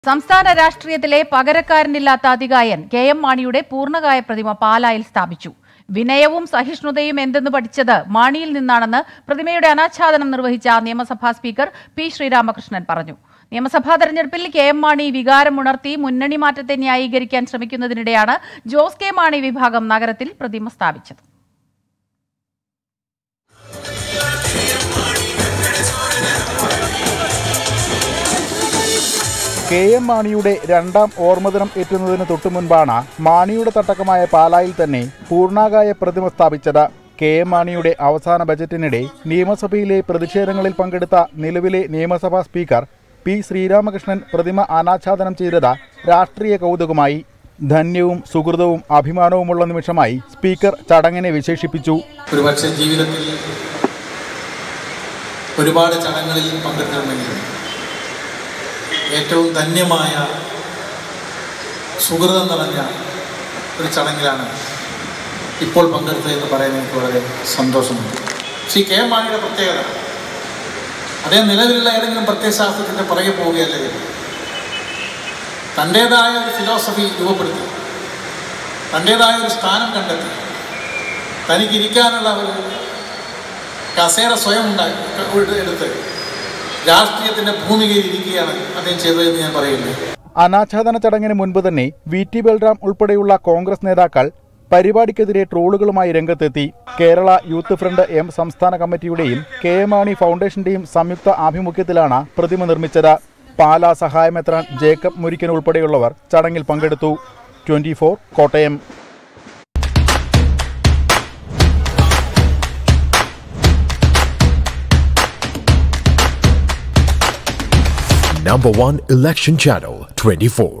സംസ്ഥാന രാഷ്ട്രീയത്തിലെ പകരക്കാരനില്ലാത്ത അതികായൻ K M മാണിയുടെ പൂർണ്ണകായ പ്രതിമ പാലായിൽ സ്ഥാപിച്ചു വിനയവും സഹിഷ്ണുതയും എന്തെന്ന് പഠിച്ചത് മാണിയിൽ നിന്നാണെന്ന് പ്രതിമയുടെ അനാച്ഛാദനം നിർവഹിച്ച നിയമസഭാ സ്പീക്കർ പി ശ്രീരാമകൃഷ്ണൻ പറഞ്ഞു നിയമസഭാ തെരഞ്ഞെടുപ്പിൽ കെ എം മാണി വികാരമുണർത്തി മുന്നണി മാറ്റത്തെ ന്യായീകരിക്കാൻ ശ്രമിക്കുന്നതിനിടെയാണ് ജോസ് കെ മാണി വിഭാഗം നഗരത്തിൽ പ്രതിമ സ്ഥാപിച്ചത് കെ എം മാണിയുടെ രണ്ടാം ഓർമ്മദിനം എത്തുന്നതിന് തൊട്ടുമുൻപാണ് മാണിയുടെ തട്ടകമായ പാലായിൽ തന്നെ പൂർണ്ണാകായ പ്രതിമ സ്ഥാപിച്ചത് കെ എം മാണിയുടെ അവസാന ബജറ്റിനിടെ നിയമസഭയിലെ പ്രതിഷേധങ്ങളിൽ പങ്കെടുത്ത നിലവിലെ നിയമസഭാ സ്പീക്കർ പി ശ്രീരാമകൃഷ്ണൻ പ്രതിമ അനാച്ഛാദനം ചെയ്തത് രാഷ്ട്രീയ കൗതുകമായി ധന്യവും സുഹൃതവും അഭിമാനവുമുള്ള നിമിഷമായി സ്പീക്കർ ചടങ്ങിനെ വിശേഷിപ്പിച്ചു ഒരുപക്ഷെ ജീവിതത്തിൽ ഒരുപാട് ചടങ്ങുകളിൽ പങ്കെടുത്തിട്ടുണ്ടെങ്കിലും ഏറ്റവും ധന്യമായ സുഹൃതം നിറഞ്ഞ ഒരു ചടങ്ങിലാണ് ഇപ്പോൾ പങ്കെടുത്തതെന്ന് പറയാൻ എനിക്ക് വളരെ സന്തോഷമുണ്ട് ശ്രീ കെ എം മാണിയുടെ പ്രത്യേകത അദ്ദേഹം നിലവിലുള്ള ഏതെങ്കിലും പ്രത്യയശാസ്ത്രത്തിൻ്റെ പുറകെ പോവുകയല്ല ചെയ്തത്. തൻ്റേതായ ഒരു ഫിലോസഫി രൂപപ്പെടുത്തി തൻ്റേതായ ഒരു സ്ഥാനം കണ്ടെത്തി തനിക്ക് ഇരിക്കാനുള്ള ഒരു കസേര സ്വയം ഉണ്ടാക്കി എടുത്ത് രാഷ്ട്രീയത്തിന്റെ ഭൂമികയിൽ ഇരിക്കുകയാണ് അദ്ദേഹം ചെയ്തതെന്ന് ഞാൻ പറയുന്നത് അനാച്ഛാദന ചടങ്ങിന് മുൻപ് തന്നെ വി ടി ബൽറാം ഉൾപ്പെടെയുള്ള കോൺഗ്രസ് നേതാക്കൾ പരിപാടിക്കെതിരെ ട്രോളുകളുമായി രംഗത്തെത്തി കേരള യൂത്ത് ഫ്രണ്ട് എം സംസ്ഥാന കമ്മിറ്റിയുടെയും കെ എം മാണി ഫൗണ്ടേഷന്റെയും സംയുക്ത ആഭിമുഖ്യത്തിലാണ് പ്രതിമ നിർമ്മിച്ചത് പാലാ സഹായമെത്രാൻ ജേക്കബ് മുരിക്കൻ ഉൾപ്പെടെയുള്ളവർ ചടങ്ങിൽ പങ്കെടുത്തു twenty Kottayam Number one election channel 24.